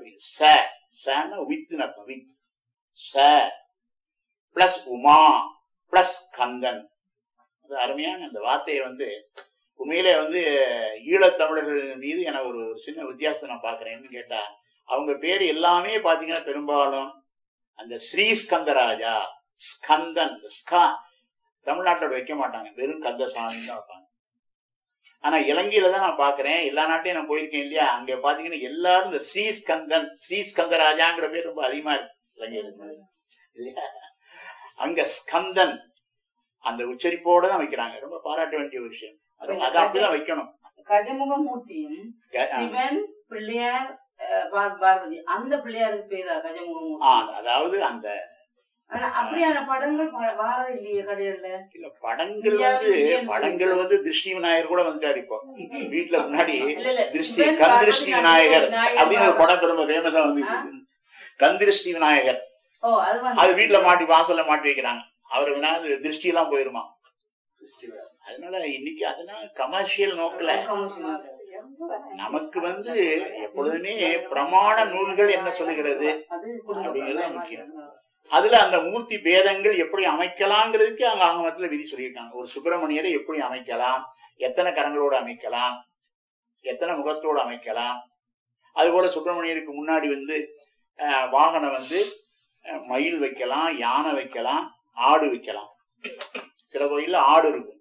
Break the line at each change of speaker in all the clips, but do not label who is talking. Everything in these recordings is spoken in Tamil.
பிரிக்கும் ச சன வித்னு அர்த்தம் வித் ச பிளஸ் உமா பிளஸ் கந்தன் அது அருமையான அந்த வார்த்தையை வந்து உண்மையிலே வந்து ஈழத்தமிழர்கள் மீது எனக்கு ஒரு சின்ன வித்தியாசத்தை நான் பார்க்கிறேன்னு கேட்டா அவங்க பேர் எல்லாமே பாத்தீங்கன்னா பெரும்பாலும் அந்த ஸ்ரீ ஸ்கந்தராஜா ஸ்கந்தன் ஸ்கா தமிழ்நாட்டில் வைக்க மாட்டாங்க வெறும் கந்தசாமி தான் வைப்பாங்க ஆனா இலங்கையில தான் நான் பாக்குறேன் எல்லா நாட்டையும் நான் போயிருக்கேன் இல்லையா அங்க பாத்தீங்கன்னா எல்லாரும் இந்த ஸ்ரீ ஸ்கந்தன் ஸ்ரீ ஸ்கந்தராஜாங்கிற பேர் ரொம்ப அதிகமா இருக்கு இலங்கையில இல்லையா அங்க ஸ்கந்தன் அந்த உச்சரிப்போட தான் வைக்கிறாங்க ரொம்ப பாராட்ட வேண்டிய ஒரு விஷயம் அது அது அப்படிதான் வைக்கணும்
கஜமுகமூர்த்தியும்
க-
சிவன் பிள்ளையார் அஹ், பார்- பார்வதி அந்த பிள்ளையாருக்கு பேரா
ஆ,
கஜமுகமூர்த்தி
அதாவது அந்த
ஆனா அப்படியான படங்கள் ப- வாரது இல்லையே கடையில
இல்ல படங்கள் வந்து படங்கள் வந்து திருஷ்டி விநாயகர் கூட வந்துட்டாரு இப்போ வீட்டுல முன்னாடி
இல்ல இல்ல
திருஷ்டி
சிவன்,
கண்
பார்வதி,
திருஷ்டி விநாயகர்
விநாயகர்
அப்படின்னு ஒரு
பார்வதி.
படம் ரொம்ப ஃபேமஸா வந்து கண் திருஷ்டி விநாயகர்
ஓ அது வந்து
அது வீட்டுல மாட்டி வாசல்ல மாட்டி வைக்கிறாங்க அவர் விநாயகர் திருஷ்டி எல்லாம் போயிருமா அதனால இன்னைக்கு அதெல்லாம் கமர்ஷியல் நோக்கில
கமர்ஷியல்.
நமக்கு வந்து எப்பொழுதுமே பிரமாண நூல்கள் என்ன சொல்லுகிறது
அது
அப்படிங்கிறது முக்கியம். அதுல அந்த மூர்த்தி பேதங்கள் எப்படி அமைக்கலாங்கிறதுக்கு அங்க ஆகமத்துல விதி சொல்லியிருக்காங்க ஒரு சுப்பிரமணியரை எப்படி அமைக்கலாம் எத்தனை கரங்களோடு அமைக்கலாம் எத்தனை முகத்தோடு அமைக்கலாம் அதுபோல சுப்பிரமணியருக்கு முன்னாடி வந்து அஹ், வாகனம் வந்து அஹ், மயில் வைக்கலாம் யானை வைக்கலாம் ஆடு வைக்கலாம் சில கோயில்ல ஆடு இருக்கும்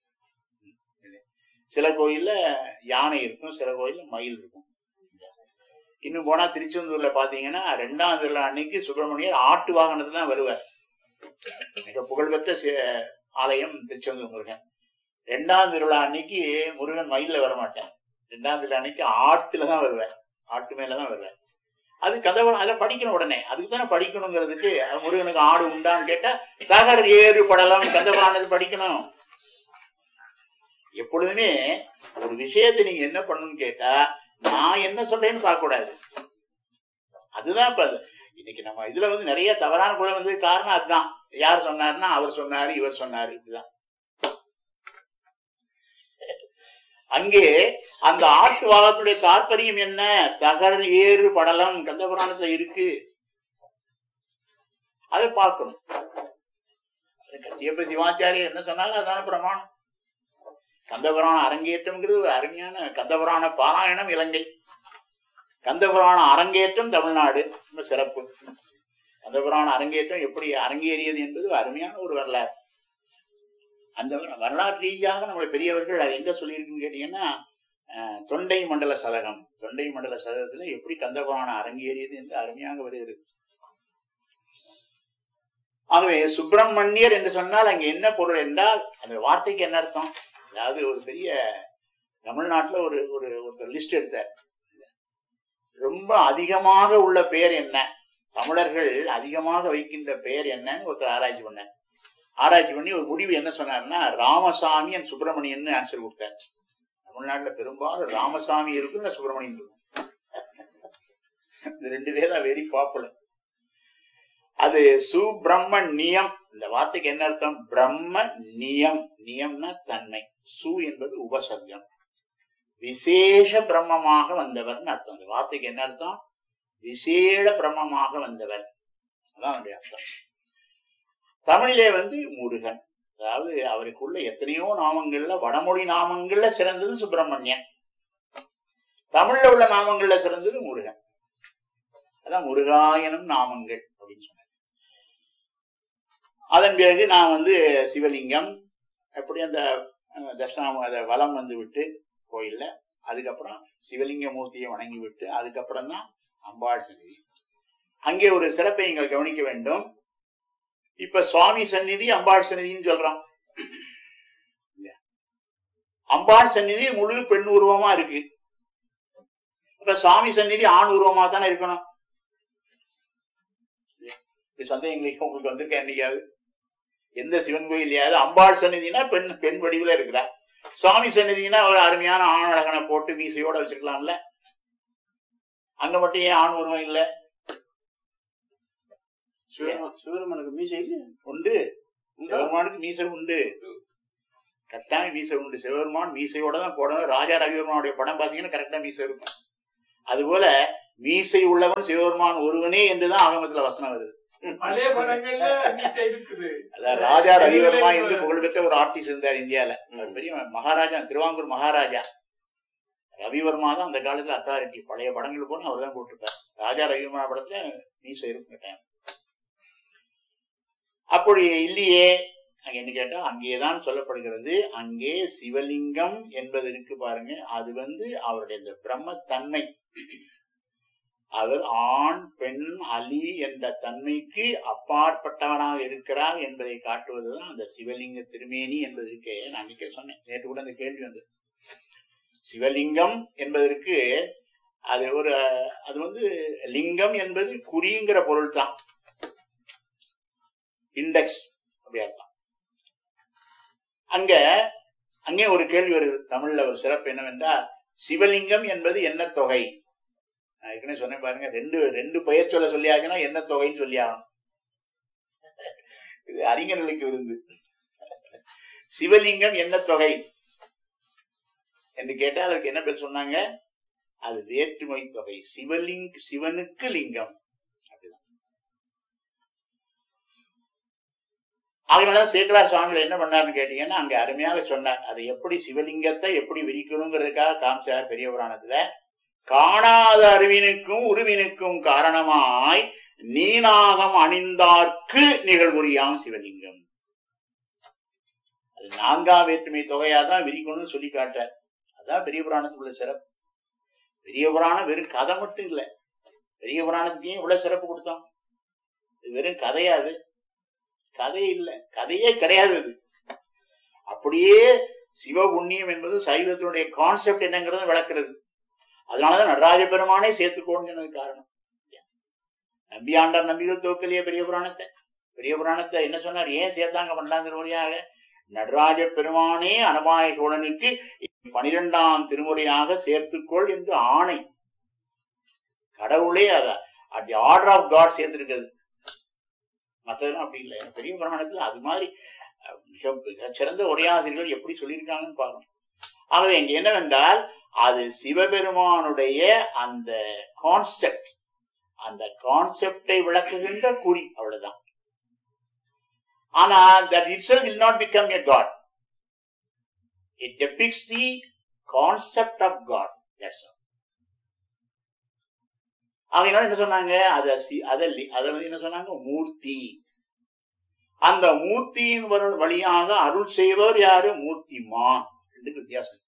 சில கோயில்ல யானை இருக்கும் சில கோயில்ல மயில் இருக்கும் இன்னும் போனா திருச்செந்தூர்ல பாத்தீங்கன்னா ரெண்டாம் திருவிழா அன்னைக்கு சுப்பிரமணியர் ஆட்டு வாகனத்துல தான் வருவார் மிக புகழ்பெற்ற சி- ஆலயம் திருச்செந்தூர் முருகன் ரெண்டாம் திருவிழா அன்னைக்கு முருகன் மயில்ல வர மாட்டார் ரெண்டாம் திருவிழா அன்னைக்கு ஆட்டுல தான் வருவார் ஆட்டு மேல தான் வருவார் அது கதவ அதை படிக்கணும் உடனே அதுக்கு தானே படிக்கணுங்கிறதுக்கு அது முருகனுக்கு ஆடு உண்டான்னு கேட்டா தகர் ஏறு படலம் கந்தபுராணத்தை படிக்கணும் எப்பொழுதுமே ஒரு விஷயத்தை நீங்க என்ன பண்ணணும்னு கேட்டா நான் என்ன சொல்றேன்னு பார்க்க கூடாது அதுதான் இப்ப அது. இன்னைக்கு நம்ம இதுல வந்து நிறைய தவறான குழந்தை வந்து காரணம் அதுதான் யார் சொன்னாருன்னா அவர் சொன்னாரு இவர் சொன்னாரு இதுதான் அங்கே அந்த ஆட்டு வாகத்துடைய தாற்பயம் என்ன தகர் ஏறு படலம் கந்தபுராணத்துல இருக்கு அதை பார்க்கணும் கச்சியப்ப சிவாச்சாரியர் என்ன சொன்னாலும் அதான பிரமாணம் கந்தபுராண அரங்கேற்றம்ங்கிறது ஒரு அருமையான கந்தபுராண பாராயணம் இலங்கை கந்தபுராண அரங்கேற்றம் தமிழ்நாடு ரொம்ப சிறப்பு கந்தபுராண அரங்கேற்றம் எப்படி அரங்கேறியது என்பது ஒரு அருமையான ஒரு வரலாறு அந்த வர- வரலாற்று ரீதியாக நம்முடைய பெரியவர்கள் அது எங்க சொல்லியிருக்குன்னு கேட்டீங்கன்னா அஹ், தொண்டை மண்டல சதகம் தொண்டை மண்டல சதகத்துல எப்படி கந்தபுராணம் அரங்கேறியது என்று அருமையாக வருகிறது ஆகவே சுப்பிரமணியர் என்று சொன்னால் அங்க என்ன பொருள் என்றால் அந்த வார்த்தைக்கு என்ன அர்த்தம் அதாவது ஒரு பெரிய தமிழ்நாட்டுல ஒரு ஒரு ஒருத்தர் லிஸ்ட் எடுத்தார் ரொம்ப அதிகமாக உள்ள பெயர் என்ன தமிழர்கள் அதிகமாக வைக்கின்ற பெயர் என்னன்னு ஒருத்தர் ஆராய்ச்சி பண்ணார் ஆராய்ச்சி பண்ணி ஒரு முடிவு என்ன சொன்னார்னா ராமசாமி அண்ட் சுப்பிரமணியன் ஆன்சர் கொடுத்தார் தமிழ்நாட்டுல பெரும்பாலும் ராமசாமி இருக்கும் இல்ல சுப்பிரமணியன் இருக்கும் இந்த ரெண்டு பேர் தான் வெரி பாப்புலர் அது சுப்பிரமணியம் இந்த வார்த்தைக்கு என்ன அர்த்தம் பிரம்ம நியம் நியம்னா தன்மை சு என்பது உபசர்க்கம் விசேஷ பிரம்மமாக வந்தவர்னு அர்த்தம் இந்த வார்த்தைக்கு என்ன அர்த்தம் விசேட பிரம்மமாக வந்தவர் அதான் அவருடைய அர்த்தம் தமிழிலே வந்து முருகன் அதாவது அவருக்குள்ள எத்தனையோ நாமங்கள்ல வடமொழி நாமங்கள்ல சிறந்தது சுப்பிரமணியன் தமிழ்ல உள்ள நாமங்கள்ல சிறந்தது முருகன் அதான் முருகாயனும் நாமங்கள் அப்படின்னு சொன்னார் அதன் பிறகு நான் வந்து சிவலிங்கம் எப்படி அந்த அஹ், தட்சிணாமு அதை வலம் வந்து விட்டு கோயில்ல அதுக்கப்புறம் சிவலிங்க மூர்த்தியை வணங்கி விட்டு அதுக்கப்புறம் தான் அம்பாள் சந்நிதி அங்கே ஒரு சிறப்பை நீங்கள் கவனிக்க வேண்டும் இப்ப சுவாமி சந்நிதி அம்பாள் சந்நிதின்னு சொல்றோம் இல்லையா? அம்பாள் சந்நிதி முழு பெண் உருவமா இருக்கு இப்ப சுவாமி சந்நிதி ஆண் உருவமா தானே இருக்கணும் இப்படி சந்தேகங்களுக்கு உங்களுக்கு வந்திருக்க என்னைக்காவது எந்த சிவன் கோயிலையாவது அம்பாள் சந்நிதினா பெண் பெண் வடிவுல இருக்கிறா சுவாமி சந்நிதினா ஒரு அருமையான ஆண் அழகனை போட்டு மீசையோட வச்சிருக்கலாம்ல அங்க மட்டும் ஏன் ஆண் உருவம் இல்ல
சிவருமன் சிவருமனுக்கு மீசை இல்லையா
உண்டு
உண்டா?
சிவபெருமானுக்கு மீசை உண்டு கட்டாயம் மீசை உண்டு சிவபெருமான் மீசையோட தான் போடணும் ராஜா ரவிவர்மனுடைய படம் பாத்தீங்கன்னா கரெக்டா மீசை இருக்கும் அதுபோல மீசை உள்ளவன் சிவபெருமான் ஒருவனே என்றுதான் ஆகமத்துல வசனம் வருது
பழைய படங்கள்ல மீசை இருக்குது
அதான் ராஜா ரவிவர்மா என்று புகழ்பெற்ற ஒரு ஆர்டிஸ்ட் இருந்தார் இந்தியால அவர் பெரிய மகாராஜா திருவாங்கூர் மகாராஜா ரவிவர்மா தான் அந்த காலத்துல அத்தாரிட்டி பழைய படங்கள் போனா அவர் தான் போட்டிருப்பார் ராஜா ரவிவர்மா படத்துல மீசை இருக்கும் டைம் அப்படி இல்லையே அங்க என்ன கேட்டா அங்கேதான் சொல்லப்படுகிறது அங்கே சிவலிங்கம் என்பது இருக்கு பாருங்க அது வந்து அவருடைய இந்த பிரம்மத்தன்மை அவர் ஆண் பெண் அலி என்ற தன்மைக்கு அப்பாற்பட்டவனாக இருக்கிறார் என்பதை காட்டுவதுதான் அந்த சிவலிங்க திருமேனி என்பதற்கு நான் அன்னைக்கே சொன்னேன் நேற்று கூட அந்த கேள்வி வந்தது சிவலிங்கம் என்பதற்கு அது ஒரு அது வந்து லிங்கம் என்பது குறிங்கிற பொருள் தான் இண்டெக்ஸ் அப்படி அர்த்தம் அங்க அங்கே ஒரு கேள்வி வருது தமிழ்ல ஒரு சிறப்பு என்னவென்றால் சிவலிங்கம் என்பது என்ன தொகை நான் ஏற்கனவே சொன்னேன் பாருங்க ரெண்டு ரெண்டு பெயர் சொல்ல சொல்லியாச்சுன்னா என்ன தொகைன்னு சொல்லி ஆகணும் இது அறிஞர்களுக்கு விருந்து சிவலிங்கம் என்ன தொகை என்று கேட்டா அதுக்கு என்ன பேர் சொன்னாங்க அது வேற்றுமை தொகை சிவலிங் சிவனுக்கு லிங்கம் அப்படிதான் அதனாலதான் சேக்கலார் சுவாமிகள் என்ன பண்ணாருன்னு கேட்டீங்கன்னா அங்க அருமையாக சொன்னார் அதை எப்படி சிவலிங்கத்தை எப்படி விரிக்கணுங்கிறதுக்காக காமிச்சார் பெரிய புராணத்துல காணாத அறிவினுக்கும் உருவினுக்கும் காரணமாய் நீனாகம் அணிந்தார்க்கு நிகழ்வுரியாம் சிவலிங்கம் அது நான்காம் வேற்றுமை தொகையாதான் விரிக்கணும்னு சொல்லி காட்டார் அதான் பெரிய புராணத்துக்குள்ள சிறப்பு பெரிய புராணம் வெறும் கதை மட்டும் இல்ல பெரிய புராணத்துக்கு ஏன் இவ்வளவு சிறப்பு கொடுத்தோம் இது வெறும் கதையாது கதை இல்ல கதையே கிடையாது இது அப்படியே சிவ புண்ணியம் என்பது சைவத்தினுடைய கான்செப்ட் என்னங்கிறது விளக்குறது அதனாலதான் நடராஜ பெருமானே சேர்த்துக்கோன்னு சொன்னது காரணம் நம்பியாண்டார் நம்பிகள் தோக்கலையே பெரிய புராணத்தை பெரிய புராணத்தை என்ன சொன்னார் ஏன் சேர்த்தாங்க பண்டாங்க திருமுறையாக நடராஜ பெருமானே அனபாய சோழனுக்கு பனிரெண்டாம் திருமுறையாக சேர்த்துக்கொள் என்று ஆணை கடவுளே அத at the order of God சேர்த்திருக்கிறது மற்றதெல்லாம் அப்படி இல்லை பெரிய புராணத்துல அது மாதிரி அஹ், மிக மிகச்சிறந்த உரையாசிரியர்கள் எப்படி சொல்லியிருக்காங்கன்னு பார்க்கணும் ஆகவே இங்க என்னவென்றால் அது சிவபெருமானுடைய அந்த கான்செப்ட் அந்த கான்செப்டை விளக்குகின்ற குறி அவ்வளவுதான் ஆனா that itself will not become a god it depicts the concept of god that's all அவங்க என்ன சொன்னாங்க அத சி- அத லி- அத வந்து என்ன சொன்னாங்க மூர்த்தி அந்த மூர்த்தியின் வரு- வழியாக அருள் செய்வர் யாரு மூர்த்திமான் ரெண்டு வித்தியாசம்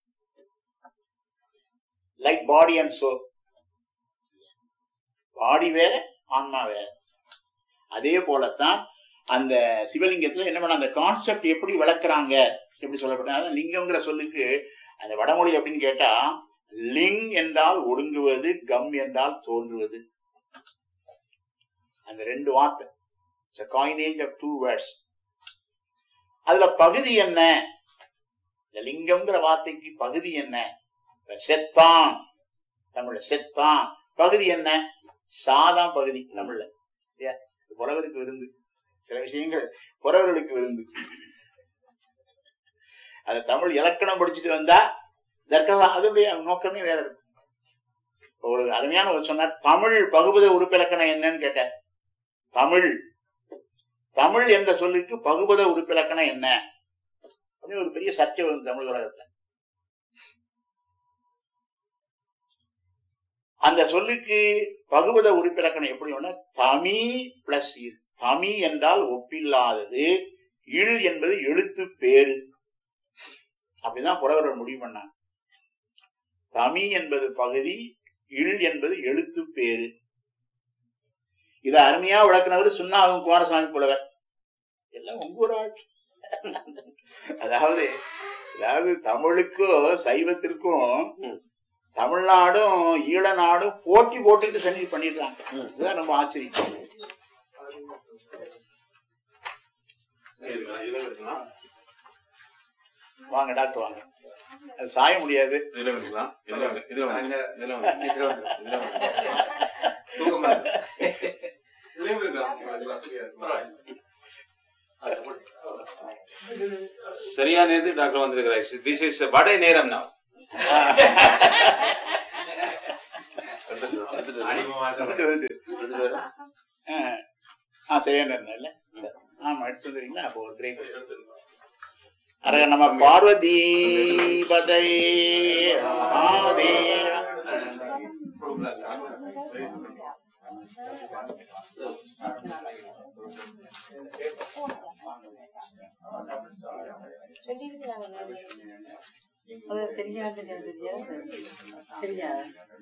like body and soul body வேற ஆன்மா வேற அதே போலத்தான் அந்த சிவலிங்கத்துல என்ன பண்ண அந்த கான்செப்ட் எப்படி விளக்குறாங்க எப்படி சொல்லப்படுது அதான் லிங்கம்ங்கிற சொல்லுக்கு அந்த வடமொழி அப்படின்னு கேட்டா லிங் என்றால் ஒடுங்குவது கம் என்றால் தோன்றுவது அந்த ரெண்டு வார்த்தை காயினேஜ் ஆஃப் டூ வேர்ட்ஸ் அதுல பகுதி என்ன இந்த லிங்கம்ங்கிற வார்த்தைக்கு பகுதி என்ன செத்தான் தமிழ்ல செத்தான் பகுதி என்ன சாதான் பகுதி தமிழ்ல இல்லையா? இது புலவருக்கு விருந்து சில விஷயங்கள் புறவர்களுக்கு விருந்து அது தமிழ் இலக்கணம் படிச்சுட்டு வந்தா இதற்கெல்லாம் அதனுடைய நோக்கமே வேற இருக்கும் இப்ப ஒரு அருமையான ஒரு சொன்னார் தமிழ் பகுபத உறுப்பிலக்கணம் என்னன்னு கேட்டார் தமிழ் தமிழ் என்ற சொல்லுக்கு பகுபத உறுப்பிலக்கணம் என்ன அப்படின்னு ஒரு பெரிய சர்ச்சை வந்து தமிழ் உலகத்துல அந்த சொல்லுக்கு பகுபத உறுப்பிலக்கணம் எப்படி ஒண்ணு தமி பிளஸ் தமி என்றால் ஒப்பில்லாதது இல் என்பது எழுத்து பேரு அப்படிதான் புலவர்கள் முடிவு பண்ணாங்க தமி என்பது பகுதி இல் என்பது எழுத்து பேரு இதை அருமையா விளக்குனவர் சுண்ணாகும் குமாரசாமி புலவர் எல்லாம் உங்க ஊர் ஆட்சி அதாவது அதாவது தமிழுக்கும் சைவத்திற்கும்
ம்.
தமிழ்நாடும் ஈழ நாடும் போட்டி போட்டுட்டு சன்னி பண்ணிடுறாங்க
ம்.
இதுதான் ரொம்ப ஆச்சரியம்
இதுல இருக்குன்னா
வாங்க டாக்டர் வாங்க அது சாய முடியாது
இதுல வந்துக்கலாம் இதுல வந்து இதுல வந்து
சாயந்தரம்
இதுல வந்து
இதுல வந்து
இதுல வந்து
தூக்கமா இருக்கு.
இதுலயும் இருக்கலாம் அது வசதியா இருக்கும்
சரியான நேரத்துக்கு டாக்டர் வந்திருக்கிறார் திஸ் இஸ் வடை நேரம் நான்
அனுப்பி
வந்துட்டு வந்துட்டு
எடுத்துட்டு வரேன்.
ஆ, ஆ சரியான இருந்தேன்ல சரி. ஆமா எடுத்து வந்துறீங்களா அப்போ ஒரு பிரேக் அரக நம்ம பார்வதி பதை மகாதேவ
அது தெரிஞ்சா தெரியாது தெரியாது தெரியாது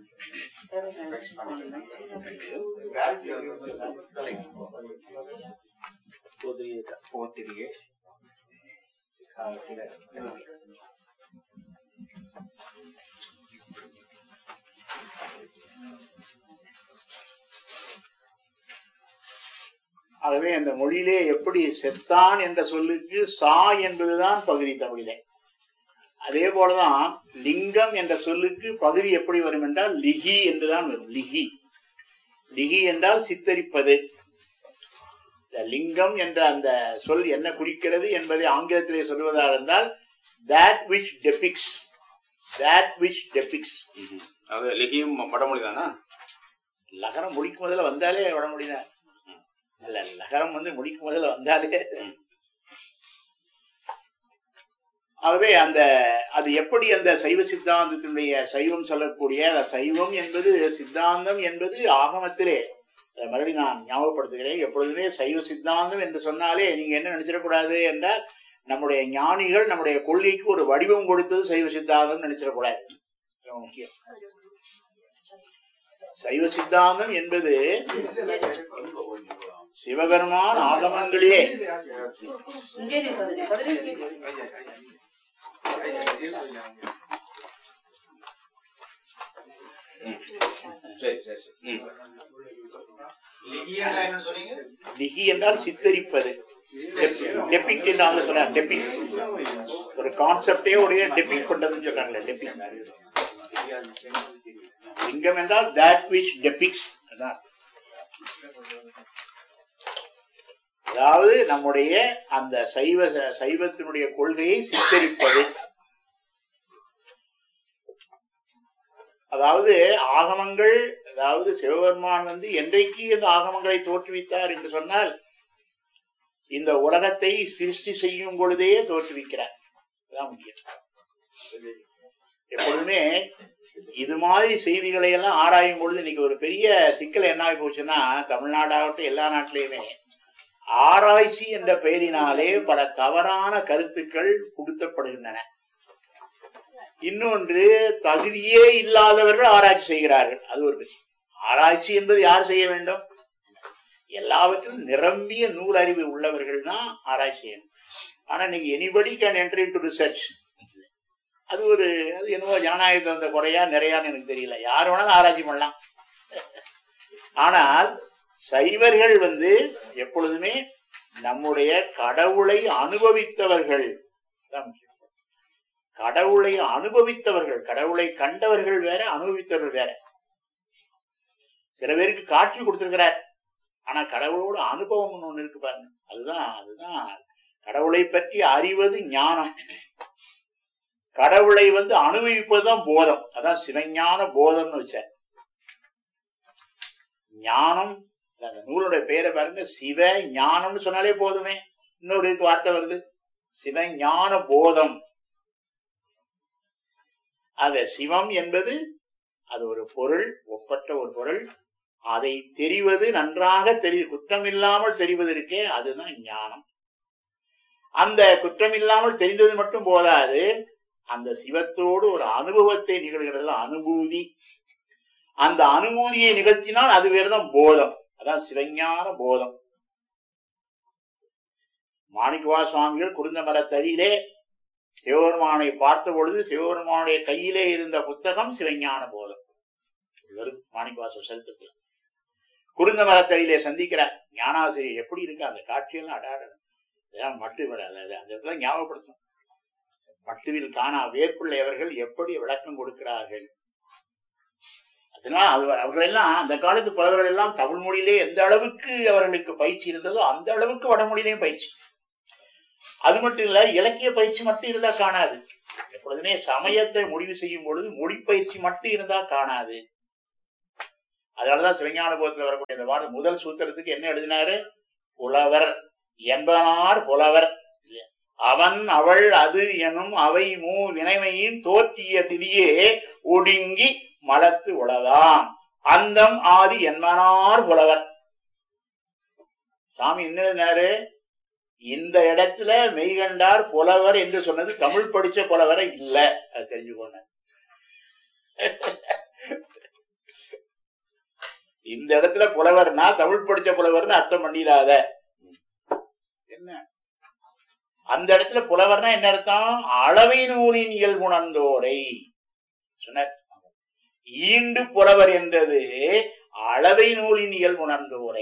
ஆகவே அந்த மொழியிலே எப்படி செத்தான் என்ற சொல்லுக்கு சா என்பதுதான் பகுதி தமிழிலே அதே போலதான் லிங்கம் என்ற சொல்லுக்கு பகுதி எப்படி வரும் என்றால் லிகி என்றுதான் வரும் லிகி லிகி என்றால் சித்தரிப்பது இந்த லிங்கம் என்ற அந்த சொல் என்ன குறிக்கிறது என்பதை ஆங்கிலத்திலே சொல்வதாக இருந்தால் that which depicts that which depicts
ம்ஹும். அது லிகியும் வடமொழி தானா
லகரம் முடிக்கும் முதல்ல வந்தாலே வடமொழிதான் இல்ல லகரம் வந்து முடிக்கும் முதல்ல வந்தாலே ஆகவே அந்த அது எப்படி அந்த சைவ சித்தாந்தத்தினுடைய சைவம் சொல்லக்கூடிய அந்த சைவம் என்பது சித்தாந்தம் என்பது ஆகமத்திலே அதை மறுபடியும் நான் ஞாபகப்படுத்துகிறேன் எப்பொழுதுமே சைவ சித்தாந்தம் என்று சொன்னாலே நீங்க என்ன நினைச்சிடக்கூடாது என்றால் நம்முடைய ஞானிகள் நம்முடைய கொள்கைக்கு ஒரு வடிவம் கொடுத்தது சைவ சித்தாந்தம் நினைச்சிடக்கூடாது ரொம்ப முக்கியம் சைவ சித்தாந்தம் என்பது சிவபெருமான் ஆகமங்களிலே
இங்கே பதினஞ்சு பதினஞ்சு
சரி சரி சரி. ம்.
லிகி என்றால் சித்தரிப்பது டெபிக் என்று சொல்ற டெபிக் ஒரு கான்செப்டே உடைய டெபிக் பண்றதுன்னு சொல்றாங்களே டெபிக் லிங்கம் என்றால் that which depicts அதான் அதாவது நம்முடைய அந்த சைவ சைவத்தினுடைய கொள்கையை சித்தரிப்பது அதாவது ஆகமங்கள் அதாவது சிவபெருமான் வந்து என்றைக்கு இந்த ஆகமங்களை தோற்றுவித்தார் என்று சொன்னால் இந்த உலகத்தை சிருஷ்டி செய்யும் பொழுதே தோற்றுவிக்கிறார் அதான் முக்கியம் எப்பொழுதுமே இது மாதிரி செய்திகளை எல்லாம் ஆராயும் பொழுது இன்னைக்கு ஒரு பெரிய சிக்கல் என்ன ஆகி போச்சுன்னா தமிழ்நாடாகட்டும் எல்லா நாட்டிலையுமே ஆராய்ச்சி என்ற பெயரினாலே பல தவறான கருத்துக்கள் புகுத்தப்படுகின்றன இன்னொன்று தகுதியே இல்லாதவர்கள் ஆராய்ச்சி செய்கிறார்கள் அது ஒரு விஷயம். ஆராய்ச்சி என்பது யார் செய்ய வேண்டும் எல்லாவற்றிலும் நிரம்பிய நூல் அறிவு உள்ளவர்கள் தான் ஆராய்ச்சி செய்யணும் ஆனா நீங்க anybody can enter into research அது ஒரு அது என்னவோ ஜனநாயகத்தில் வந்த குறையா நிறையான்னு எனக்கு தெரியல யார் வேணாலும் ஆராய்ச்சி பண்ணலாம் ஆனால் சைவர்கள் வந்து எப்பொழுதுமே நம்முடைய கடவுளை அனுபவித்தவர்கள் தான் முக்கியம். கடவுளை அனுபவித்தவர்கள் கடவுளை கண்டவர்கள் வேற அனுபவித்தவர்கள் வேற சில பேருக்கு காட்சி கொடுத்திருக்கிறார் ஆனா கடவுளோட அனுபவம் ஒண்ணு இருக்கு பாருங்க அதுதான் அதுதான் கடவுளை பற்றி அறிவது ஞானம் கடவுளை வந்து அனுபவிப்பதுதான் போதம் அதான் சிவஞான போதம்னு வச்சார் ஞானம் அந்த நூலுடைய பெயரை பாருங்க சிவ ஞானம்னு சொன்னாலே போதுமே இன்னொரு இதுக்கு வார்த்தை வருது சிவஞான போதம் அத சிவம் என்பது அது ஒரு பொருள் ஒப்பற்ற ஒரு பொருள் அதை தெரிவது நன்றாக தெரி குற்றமில்லாமல் தெரிவது இருக்கே அதுதான் ஞானம் அந்த குற்றமில்லாமல் தெரிந்தது மட்டும் போதாது அந்த சிவத்தோடு ஒரு அனுபவத்தை நிகழ்கிறது அனுபூதி அந்த அனுபூதியை நிகழ்த்தினால் அது வேறுதான் போதம் அதான் சிவஞான போதம் மாணிக்கவா சுவாமிகள் குருந்த மரத்தடியிலே சிவபெருமானை பார்த்த பொழுது சிவபெருமானுடைய கையிலே இருந்த புத்தகம் சிவஞான போதம் வருது மாணிக்கவாச சரித்திரத்தில் குருந்த மரத்தடியிலே சந்திக்கிறார் ஞானாசிரியர் எப்படி இருக்கு அந்த காட்சியெல்லாம் அடாட இதெல்லாம் மட்டு விடாது அது அந்த இடத்துல ஞாபகப்படுத்தணும் மட்டுவில் காணா வேப்பிள்ளை அவர்கள் எப்படி விளக்கம் கொடுக்கிறார்கள் அதனால் அது அவர்களெல்லாம் அந்த காலத்து புலவர்கள் எல்லாம் தமிழ் மொழியிலே எந்த அளவுக்கு அவர்களுக்கு பயிற்சி இருந்ததோ அந்த அளவுக்கு வடமொழியிலேயும் பயிற்சி அது மட்டும் இல்ல இலக்கிய பயிற்சி மட்டும் இருந்தா காணாது எப்பொழுதுமே சமயத்தை முடிவு செய்யும் பொழுது மொழி பயிற்சி மட்டும் இருந்தா காணாது அதனாலதான் சிவஞானுபவத்தில் வரக்கூடிய இந்த வார்த்தை முதல் சூத்திரத்துக்கு என்ன எழுதினாரு புலவர் என்பனார் புலவர் இல்லையா? அவன் அவள் அது எனும் அவை மூ வினைமையின் தோற்றிய திரியே ஒடுங்கி மலத்து உளதாம் அந்தம் ஆதி என்பனார் புலவர் சாமி என்ன எழுதினாரு இந்த இடத்துல மெய்கண்டார் புலவர் என்று சொன்னது தமிழ் படிச்ச புலவரை இல்ல அது தெரிஞ்சுக்கோங்க இந்த இடத்துல புலவர்னா தமிழ் படிச்ச புலவர்னு அர்த்தம் பண்ணிடாத என்ன அந்த இடத்துல புலவர்னா என்ன அர்த்தம் அளவை நூலின் இயல்புணர்ந்தோரை சொன்னார் ஈண்டு புலவர் என்றது அளவை நூலின் இயல்புணர்ந்தோரை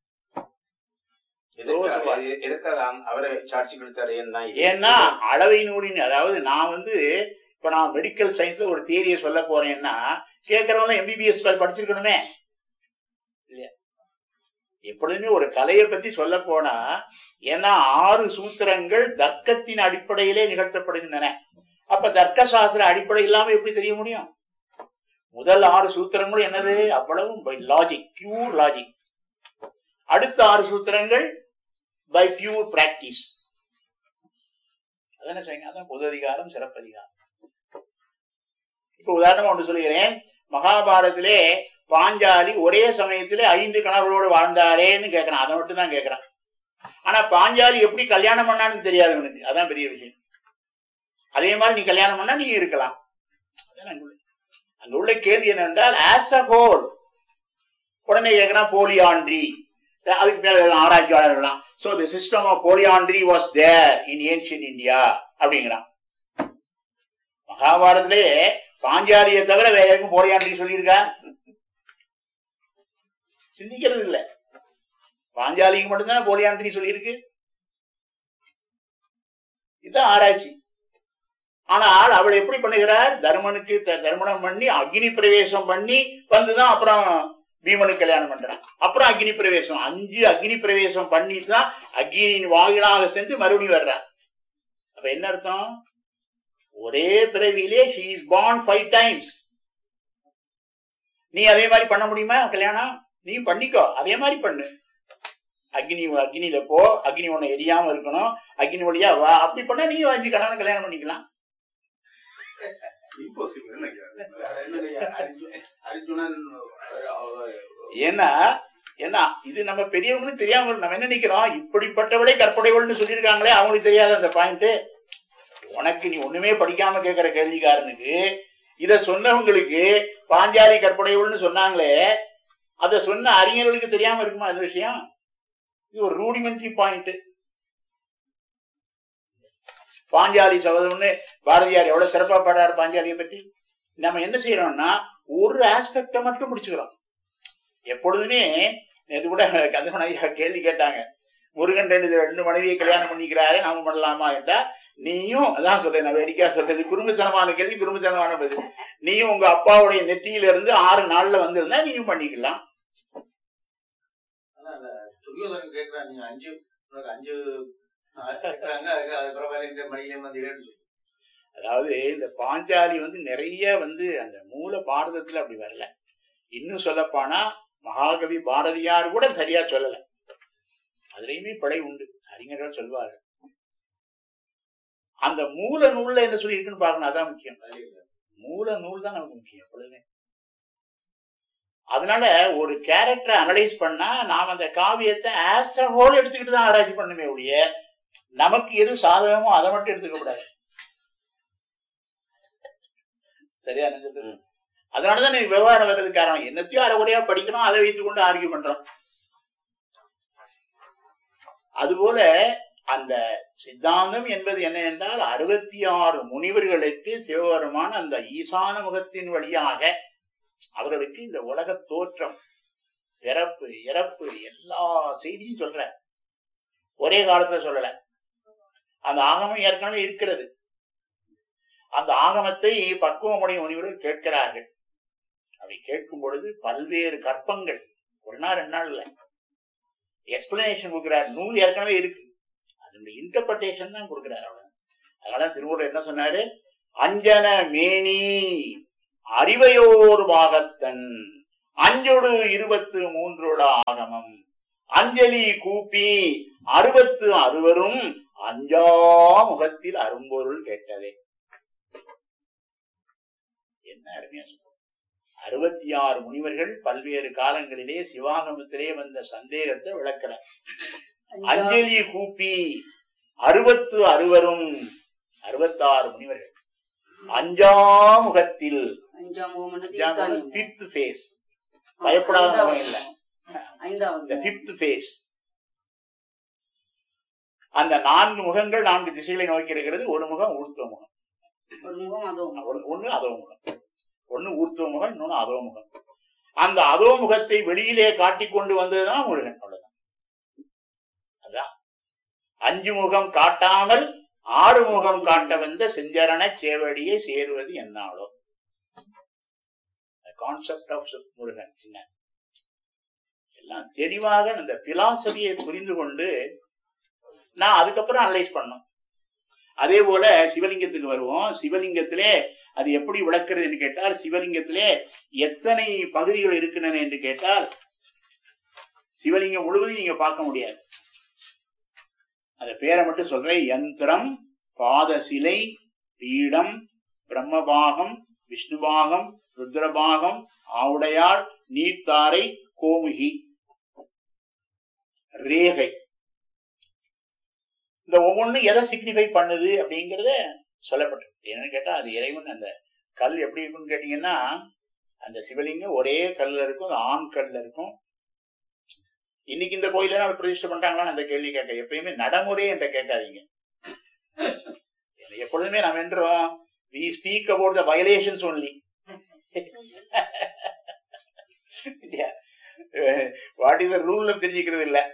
எதற்காக எதற்காக அவரை சாட்சி கொடுத்தாரு ஏன்னா
ஏன்னா அளவை நூலின் அதாவது நான் வந்து இப்ப நான் மெடிக்கல் சயின்ஸ்ல ஒரு தியரியை சொல்ல போறேன்னா கேட்கறவங்க எம்பிபிஎஸ் படிச்சிருக்கணுமே இல்லையா எப்பொழுதுமே ஒரு கலையை பத்தி சொல்ல போனா ஏன்னா ஆறு சூத்திரங்கள் தர்க்கத்தின் அடிப்படையிலே நிகழ்த்தப்படுகின்றன அப்ப தர்க்க சாஸ்திர அடிப்படை இல்லாம எப்படி தெரிய முடியும் முதல் ஆறு சூத்திரங்களும் என்னது அவ்வளவும் லாஜிக் பியூர் லாஜிக் அடுத்த ஆறு சூத்திரங்கள் பை பியூர் பிராக்டிஸ் அதான செய்யுங்க அதான் பொது அதிகாரம் சிறப்பதிகாரம் இப்ப உதாரணமா ஒன்று சொல்லுகிறேன் மகாபாரதத்திலே பாஞ்சாலி ஒரே சமயத்திலே ஐந்து கணவர்களோடு வாழ்ந்தாரேன்னு கேட்கறான் அதை மட்டும் தான் கேட்கறான் ஆனா பாஞ்சாலி எப்படி கல்யாணம் பண்ணான்னு தெரியாது உனக்கு அதான் பெரிய விஷயம் அதே மாதிரி நீ கல்யாணம் பண்ணா நீ இருக்கலாம் அதான் அங்க உள்ள- அங்க உள்ள கேள்வி என்னென்றால் ஆஸ் அ ஹோல் உடனே கேட்கறான் போலியாண்ட்ரி அதுக்கு மேல ஆராய்ச்சியாளர்கள்லாம் so the system of polyandry was there in ancient India அப்படிங்கிறான் மகாபாரதத்திலே பாஞ்சாலியை தவிர வேற யாருக்கும் போலியாண்ட்ரி சொல்லியிருக்கா சிந்திக்கிறது இல்ல பாஞ்சாலிக்கு மட்டும்தான் போலியாண்ட்ரி சொல்லியிருக்கு இதுதான் ஆராய்ச்சி ஆனால் அவள் எப்படி பண்ணுகிறார் தர்மனுக்கு த- தர்மணம் பண்ணி அக்னி பிரவேசம் பண்ணி வந்துதான் அப்புறம் பீமனுக்கு கல்யாணம் பண்றான் அப்புறம் அக்னி பிரவேசம் அஞ்சு அக்னி பிரவேசம் பண்ணிட்டு தான் அக்னியின் வாயிலாக சென்று மறுபடியும் வர்றான் அப்ப என்ன அர்த்தம் ஒரே பிறவியிலே she is born five times நீ அதே மாதிரி பண்ண முடியுமா கல்யாணம் நீ பண்ணிக்கோ அதே மாதிரி பண்ணு அக்னி அக்னியில போ அக்னி உன்னை எரியாம இருக்கணும் அக்னி வழியா வா அப்படி பண்ணா நீ அஞ்சு கல்யாணம் கல்யாணம் பண்ணிக்கலாம்
இம்பாசிபிள்
அர்ஜுனன்
ஏன்னா ஏன்னா இது நம்ம பெரியவங்களுக்கு தெரியாம இருக்கு. நம்ம என்ன நினைக்கிறோம் இப்படிப்பட்டவளே கற்படைவள்னு சொல்லியிருக்காங்களே அவங்களுக்கு தெரியாத அந்த பாயிண்ட் உனக்கு நீ ஒண்ணுமே படிக்காம கேட்கிற கேள்விக்காரனுக்கு இத சொன்னவங்களுக்கு பாஞ்சாலி கற்படைவள்னு சொன்னாங்களே அத சொன்ன அறிஞர்களுக்கு தெரியாம இருக்குமா அந்த விஷயம் இது ஒரு ரூடிமெண்ட்ரி பாயிண்ட் பாஞ்சாலி சபதம்னு பாரதியார் எவ்வளவு சிறப்பா பாடுறாரு பாஞ்சாலியை பத்தி நம்ம என்ன செய்யறோம்னா ஒரு ஆஸ்பெக்ட மட்டும் முடிச்சுக்கிறோம் எப்பொழுதுமே இது கூட கந்தமன் ஐயா கேள்வி கேட்டாங்க முருகன் ரெண்டு ரெண்டு மனைவியை கல்யாணம் பண்ணிக்கிறாரே நாம பண்ணலாமா என்றா நீயும் அதான் சொல்றேன் நான் வேடிக்கையா சொல்றது குடும்பத்தனமான கேள்வி குடும்பத்தனமான பதில் நீயும் உங்க அப்பாவுடைய நெற்றியில இருந்து ஆறு நாள்ல வந்திருந்தா நீயும் பண்ணிக்கலாம்
அதான் இல்ல, துரியோதனன் கேக்குறான் நீங்க அஞ்சு உனக்கு அஞ்சு நாள் கேக்குறாங்க அதுக்கு அதுக்கப்புறம் வேலை இந்த மணிலே வந்தீங்கன்னு சொல்லி
அதாவது இந்த பாஞ்சாலி வந்து நிறைய வந்து அந்த மூல பாரதத்துல அப்படி வரல இன்னும் சொல்லப்போனா மகாகவி பாரதியார் கூட சரியா சொல்லல அதுலயுமே பிழை உண்டு அறிஞர்கள் சொல்வார்கள் அந்த மூல நூல்ல என்ன சொல்லி இருக்குன்னு பார்க்கணும் அதான் முக்கியம் மூல நூல் தான் நமக்கு முக்கியம் எப்பொழுதுமே அதனால ஒரு கேரக்டரை அனலைஸ் பண்ணா நாம் அந்த காவியத்தை ஆஸ் அ ஹோல் எடுத்துக்கிட்டு தான் ஆராய்ச்சி பண்ணுமே ஒழிய நமக்கு எது சாதகமோ அதை மட்டும் எடுத்துக்க கூடாது சரியா நான் சொல்றது? அதனாலதான் நீ விவகாரம் வர்றதுக்கு காரணம் என்னத்தையும் அரைகுறையா படிக்கணும் அதை வைத்துக் கொண்டு ஆர்கியூ பண்றோம் அதுபோல அந்த சித்தாந்தம் என்பது என்ன என்றால் அறுபத்தி ஆறு முனிவர்களுக்கு சிவபெருமான அந்த ஈசான முகத்தின் வழியாக அவர்களுக்கு இந்த உலக தோற்றம் பிறப்பு இறப்பு எல்லா செய்தியும் சொல்ற ஒரே காலத்துல சொல்லல அந்த ஆகமம் ஏற்கனவே இருக்கிறது அந்த ஆகமத்தை பக்குவமுடைய முனிவர்கள் கேட்கிறார்கள் அப்படி கேட்கும் பொழுது பல்வேறு கற்பங்கள் ஒரு நாள் ரெண்டு நாள் இல்ல எக்ஸ்பிளனேஷன் கொடுக்கிறார் நூல் ஏற்கனவே இருக்கு அதனுடைய இன்டர்பிரேஷன் தான் கொடுக்கிறார் அவர் அதனால திருமூலர் என்ன சொன்னாரு அஞ்சன மேனி அறிவையோர் பாகத்தன் அஞ்சொடு இருபத்து மூன்றோட ஆகமம் அஞ்சலி கூப்பி அறுபத்து அறுவரும் அஞ்சா முகத்தில் அரும்பொருள் கேட்டதே என்ன அருமையா சொல்றோம் அறுபத்தி ஆறு முனிவர்கள் பல்வேறு காலங்களிலே சிவாகமத்திலே வந்த சந்தேகத்தை விளக்கிறார் அஞ்சலி கூப்பி அறுபத்து அறுவரும் அறுபத்தாறு முனிவர்கள் அஞ்சாமுகத்தில்
அஞ்சாம் ஓமன
அஞ்சாமுகம் பிப்த் ஃபேஸ் பயப்படாத முகம் இல்ல இந்த
ஐந்தாவது
பிப்த் ஃபேஸ் அந்த நான்கு முகங்கள் நான்கு திசைகளை நோக்கி இருக்கிறது ஒரு முகம் ஊர்த்துவ முகம்
ஒரு முகம் அதோ
ஒரு- ஒண்ணு அதோ முகம் ஒண்ணு ஊர்த்துவ முகம் இன்னொன்னு அதோ முகம் அந்த அதோ முகத்தை வெளியிலே காட்டிக் கொண்டு வந்ததுதான் முருகன் அவ்வளவுதான் அதான் அஞ்சு முகம் காட்டாமல் ஆறு முகம் காட்ட வந்த செஞ்சரண சேவடியை சேருவது என்னாலோ கான்செப்ட் ஆஃப் முருகன் என்ன எல்லாம் தெளிவாக அந்த பிலாசபியை புரிந்து கொண்டு நான் அதுக்கப்புறம் அனலைஸ் பண்ணோம் அதே போல சிவலிங்கத்துக்கு வருவோம் சிவலிங்கத்திலே அது எப்படி விளக்குறதுன்னு கேட்டால் சிவலிங்கத்திலே எத்தனை பகுதிகள் இருக்கின்றன என்று கேட்டால் சிவலிங்கம் முழுவதும் நீங்க பார்க்க முடியாது அந்த பேரை மட்டும் சொல்றேன் யந்திரம் பாதசிலை பீடம் பிரம்மபாகம் விஷ்ணுபாகம் ருத்ரபாகம் ஆவுடையாள் நீர்த்தாரை கோமுகி ரேகை இந்த ஒவ்வொன்றும் எதை சிக்னிஃபை பண்ணுது அப்படிங்கறத சொல்லப்பட்டிருக்கு என்னன்னு கேட்டா அது இறைவன் அந்த கல் எப்படி இருக்கும்னு கேட்டீங்கன்னா அந்த சிவலிங்கம் ஒரே கல்ல இருக்கும் அது ஆண் கல்ல இருக்கும் இன்னைக்கு இந்த கோயில அவர் பிரதிஷ்டை பண்றாங்களான்னு அந்த கேள்வி கேட்க எப்பயுமே நடைமுறை என்ற கேட்காதீங்க எப்பொழுதுமே நாம் என்றோம் we speak about the violations only இல்லையா வாட் இஸ் ரூல் தெரிஞ்சுக்கிறது இல்ல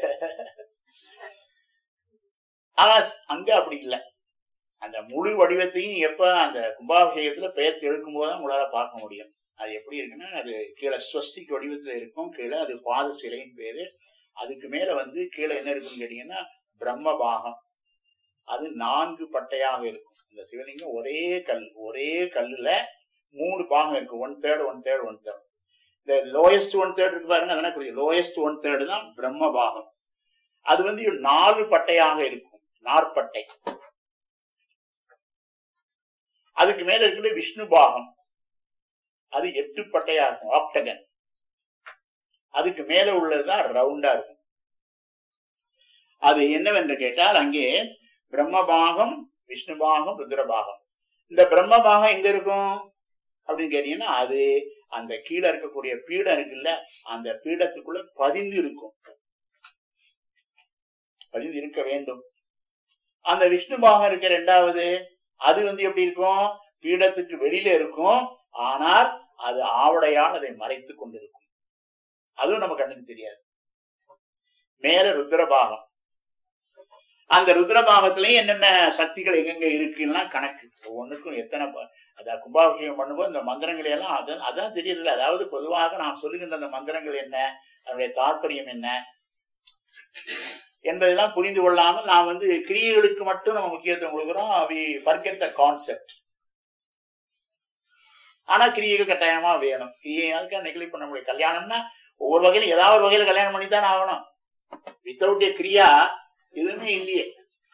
ஆனா அங்க அப்படி இல்லை அந்த முழு வடிவத்தையும் எப்ப அந்த கும்பாபிஷேகத்துல பெயர்த்து எடுக்கும் போதுதான் உங்களால பார்க்க முடியும் அது எப்படி இருக்குன்னா அது கீழே ஸ்வஸ்திக் வடிவத்துல இருக்கும் கீழே அது பாத சிலைன்னு பேரு அதுக்கு மேல வந்து கீழே என்ன இருக்குன்னு கேட்டீங்கன்னா பிரம்ம பாகம் அது நான்கு பட்டையாக இருக்கும் இந்த சிவலிங்கம் ஒரே கல் ஒரே கல்லுல மூணு பாகம் இருக்கு one third one third one third இந்த லோயஸ்ட் ஒன் தேர்ட் இருக்கு பாருங்க அதெல்லாம் குறிக்கும் லோயஸ்ட் ஒன் தேர்டு தான் பிரம்ம பாகம் அது வந்து நாலு பட்டையாக இருக்கும் நாற்பட்டை அதுக்கு மேல இருக்கிற விஷ்ணு பாகம் அது எட்டு பட்டையா இருக்கும் ஆப்டகன் அதுக்கு மேல உள்ளதுதான் ரவுண்டா இருக்கும் அது என்னவென்று கேட்டால் அங்கே பிரம்ம பாகம் விஷ்ணு பாகம் ருத்ரபாகம் இந்த பிரம்ம பாகம் எங்க இருக்கும் அப்படின்னு கேட்டீங்கன்னா அது அந்த கீழே இருக்கக்கூடிய பீடம் இருக்குல்ல அந்த பீடத்துக்குள்ள பதிந்து இருக்கும் பதிந்து இருக்க வேண்டும் அந்த விஷ்ணு பாகம் இருக்க ரெண்டாவது அது வந்து எப்படி இருக்கும் பீடத்துக்கு வெளியில இருக்கும் ஆனால் அது ஆவடையால் அதை மறைத்து கொண்டிருக்கும் அதுவும் நம்ம கண்ணுக்கு தெரியாது மேல ருத்ரபாகம் அந்த ருத்ரபாகத்திலயும் என்னென்ன சக்திகள் எங்கெங்க இருக்குன்னா கணக்கு ஒவ்வொன்றுக்கும் எத்தனை ப- அதான் கும்பாபிஷேகம் பண்ணும்போது இந்த மந்திரங்களை எல்லாம் அதான் அதான் தெரியறதில்ல அதாவது பொதுவாக நான் சொல்லுகின்ற அந்த மந்திரங்கள் என்ன அதனுடைய தாற்பயம் என்ன என்பதெல்லாம் புரிந்து கொள்ளாமல் நான் வந்து கிரியைகளுக்கு மட்டும் நம்ம முக்கியத்துவம் கொடுக்குறோம் வி ஃபர்கெட் த கான்செப்ட் ஆனா கிரியைகள் கட்டாயமா வேணும் கிரியை அதுக்காக நெக்லெக்ட் பண்ண முடியும் கல்யாணம்னா ஒவ்வொரு வகையில ஏதாவது ஒரு வகையில கல்யாணம் பண்ணி தான் ஆகணும் வித்தவுட் ஏ கிரியா எதுவுமே இல்லையே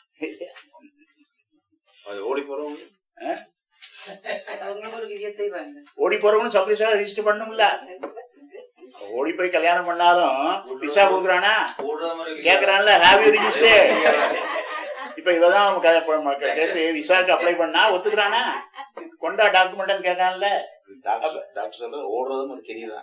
அது ஓடி போறவங்க
அவங்களும் ஒரு கிரியை செய்வாங்க
ஓடி போறவனும் சப்ளிஸா ரெஜிஸ்டர் பண்ணும்ல ஓடி போய் கல்யாணம் பண்ணாலும் விசா கொடுக்குறானா
ஓடுற மாதிரி
கேக்குறான்ல ஹாவ் யூ ரிஜிஸ்டர் இப்ப இவதான் க- ப- ம- கேட்டு விசாக்கு அப்ளை பண்ணா ஒத்துக்கிறானா கொண்டா டாக்குமெண்ட் கேட்டான்ல
டாக்டர் டாக்டர் சொல்ற ஓடுறதும் ஒரு தெரியுதான்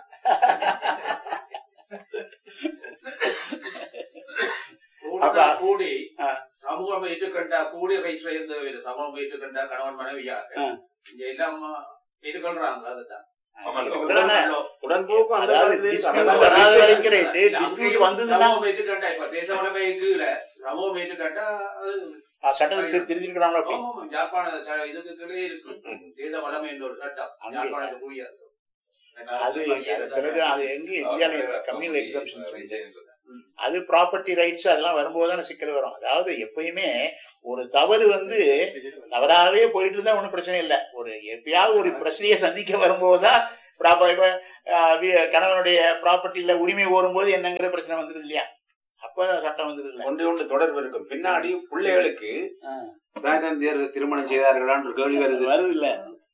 அப்ப-
கூடி
ஆ.
சமூகம் ஏற்றுக்கொண்ட கூடிய வயசுல இருந்த சமூகம் ஏற்றுக்கொண்ட கணவன் மனைவியாக
ஆ.
இங்க எல்லாம் ஏற்றுக்கொள்றாங்க அதுதான்
ஒத்துக்கிறானா?
உடன்போக்கு அந்த
அதாவது
காலத்திலேயே
dispute
சமூகம்
வராத
அரசியல்
வரைக்கும் right. dispute வந்ததுன்னா
சமூகம் ஏற்றுக்கொண்டா இப்ப தேச உலகம் ஏற்றுக்கல சமூகம் ஏற்றுக்கொண்டா அது
ஆ, சட்டத்தை திரு- திருத்திருக்கிறாங்களா அப்படி
ஆமா, ஆமா, யாழ்ப்பாண ச- இதுக்கு கீழே இருக்கு தேச வளமை என்ற ஒரு சட்டம்
அங்கே.
யாழ்ப்பாணத்துக்கு கூடியது
அது சிலது அது எங்க இந்தியாவில கம்யூனல் எக்ஸம்ஷன் அது ப்ராப்பர்ட்டி ரைட்ஸ் அதெல்லாம் வரும்போது தானே சிக்கல் வரும் அதாவது எப்பயுமே ஒரு தவறு வந்து தவறாகவே போயிட்டு இருந்தா ஒன்றும் பிரச்சனை இல்லை ஒரு எப்பயாவது ஒரு பிரச்சனையை சந்திக்க வரும்போதுதான் ப்ராப்பர் இப்ப அஹ், வி- கணவனுடைய ப்ராப்பர்ட்டியில உரிமை கோரும்போது என்னங்கிற பிரச்சனை வந்துருது இல்லையா அப்ப சட்டம் வந்துருது இல்ல
ஒன்று ஒன்று தொடர்பு இருக்கும் பின்னாடி பிள்ளைகளுக்கு ராஜாந்தியர் திருமணம் செய்தார்களான்னு ஒரு கேள்வி வருது
வருது இல்ல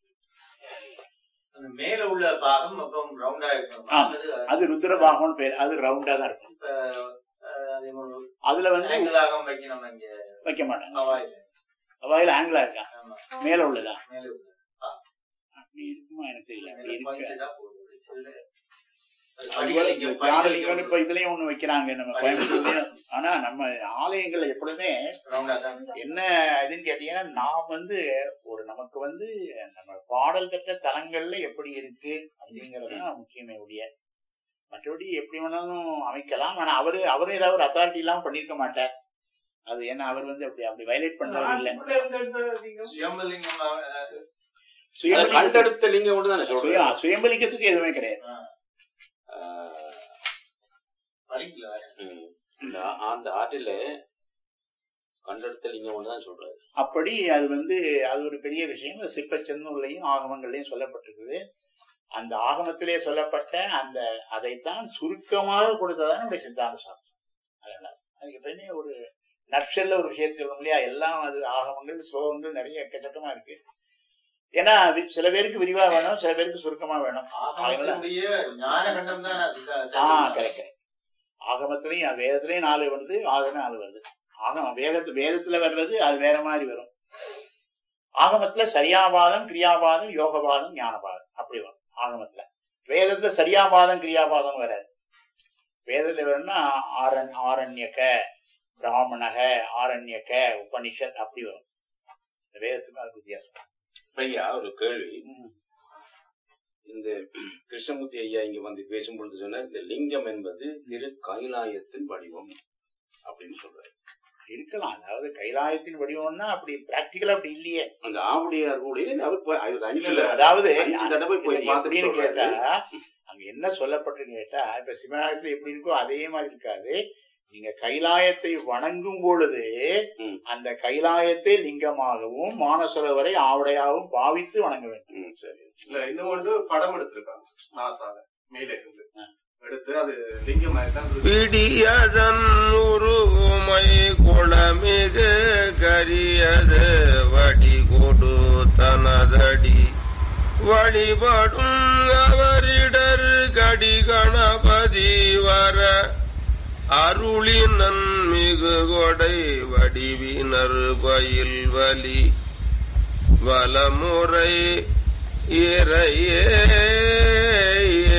அந்த மேல உள்ள பாகம் அப்புறம் ரவுண்டா இருக்கும்
ஆ.
அது
அது ருத்ரபாகம்னு பேர் அது ரவுண்டா தான் இருக்கும்
இப்ப, அஹ், அதே மாதிரி
அதுல வந்து
ஆங்கிளாக வைக்கணும் இங்க
வைக்க மாட்டாங்க
ஹவாயில
அவையில ஆங்கிலா இருக்கா
ஆமா
மேல உள்ளதா
மேல உள்ள
அப்படி இருக்குமா எனக்கு தெரியல அப்படி
மேல
இருக்கு
பாயிண்டடா போகுது இதுல அது
அதுபோல
படிக்கலைங்க,
இந்த ஜானலிங்கம்
படிக்கலைங்க.
இப்ப இதுலயும் ஒண்ணு வைக்கிறாங்க நம்ம கோயம்புத்தூர்லயும் ஆனா நம்ம ஆலயங்கள்ல எப்பொழுதுமே
ரவுண்டா தான்
என்ன இதுன்னு கேட்டீங்கன்னா நாம் வந்து ஒரு நமக்கு வந்து நம்ம பாடல் பெற்ற தலங்கள்ல எப்படி இருக்கு அப்படிங்கறது தான் முக்கியமே ஒழிய மற்றபடி எப்படி வேணாலும் அமைக்கலாம் ஆனா அவரு அவரு ஏதாவது ஒரு அத்தாரிட்டி இல்லாம பண்ணிருக்க மாட்டார் அது ஏன்னா அவர் வந்து அப்படி அப்படி வயலேட் பண்றவர் இல்ல
நாட்டுக்குள்ள இருந்து எடுத்த நீங்க
சுயம்பலிங்கம் அஹ்,
அதை
சுயம்பலி-
கண்டெடுத்த லிங்கம் ஒன்று தானே
சுய-
சொல்றேன்
சுயம்பலிக்கத்துக்கு எதுவுமே கிடையாது
பளிங்குல வேற.
ம். இந்த அந்த ஆற்றில கண்டெடுத்த லிங்கம் ஒன்று தான் சொல்றாரு
அப்படி அது வந்து அது ஒரு பெரிய விஷயம் அது சிற்ப செந்நூல்லையும் ஆகமங்கள்லையும் சொல்லப்பட்டிருக்குது அந்த ஆகமத்திலே சொல்லப்பட்ட அந்த அதைத்தான் சுருக்கமாக கொடுத்ததான் நம்முடைய சித்தாந்த சாஸ்திரம் அதனால அது எப்பயுமே ஒரு நட்சல்ல ஒரு விஷயத்தை சொல்லணும் இல்லையா எல்லாம் அது ஆகமங்கள் ஸ்லோகங்கள் நிறைய எக்கச்சக்கமா இருக்கு ஏன்னா வி- சில பேருக்கு விரிவா வேணும் சில பேருக்கு சுருக்கமா வேணும்
ஆகமத்தினுடைய ஞான கண்டம் தான் நான் சித்தா-
ஆ
சேர்த்துக்கிறேன்.
கரெக்ட் கரெக்ட் ஆகமத்திலையும் வேதத்திலையும் நாலு வருது ஆகமே நாலு வருது ஆகமம் வேதத்து வேதத்துல வர்றது அது வேற மாதிரி வரும் ஆகமத்துல சரியாபாதம் கிரியாபாதம் யோகபாதம் ஞானபாதம் அப்படி வரும் ஆகமத்துல வேதத்துல சரியாபாதம் கிரியாபாதம் வராது வேதத்துல வரும்னா ஆரன் ஆரண்யக பிராமணக ஆரண்யக உபனிஷத் அப்படி வரும் இந்த வேதத்துக்கும் அது வித்தியாசம்
ஐயா ஒரு கேள்வி
ம்.
இந்த கிருஷ்ணமூர்த்தி ஐயா இங்க வந்து பேசும்பொழுது சொன்னார் இந்த லிங்கம் என்பது திரு கைலாயத்தின் வடிவம் அப்படின்னு சொல்றாரு
இருக்கலாம் அதாவது கைலாயத்தின் வடிவம்னா அப்படி பிராக்டிக்கலா அப்படி இல்லையே
அந்த ஆவுடையார் கூட இல்ல, அவர் போய் அவர் அஞ்சு
இல்ல, அதாவது
அஞ்சு தடவை போய்
இல்ல,
பார்த்துட்டு
எப்படின்னு கேட்டா
சொல்றாரு
அங்க என்ன சொல்லப்பட்டிருக்கு கேட்டா இப்ப சிவநாயகத்துல எப்படி இருக்கோ அதே மாதிரி இருக்காது நீங்க கைலாயத்தை வணங்கும் பொழுது
ம்.
அந்த கைலாயத்தை லிங்கமாகவும் மானசரோவரை ஆவடையாகவும் பாவித்து வணங்க வேண்டும்
ம், சரி
இல்ல இன்னும் ஒன்று படம் எடுத்திருக்காங்க நாசால மேலே இருந்து எடுத்து அது லிங்கம் மாதிரி தான் இருக்கு.
பிடியதன் உருமை குளமிகு கரியது வடி கொடு தனதடி வழிபடும் அவரிடர் கடி கணபதி வர அருளினன் மிகு கொடை வடிவினர் பயில் வலி வலமுறை இறையே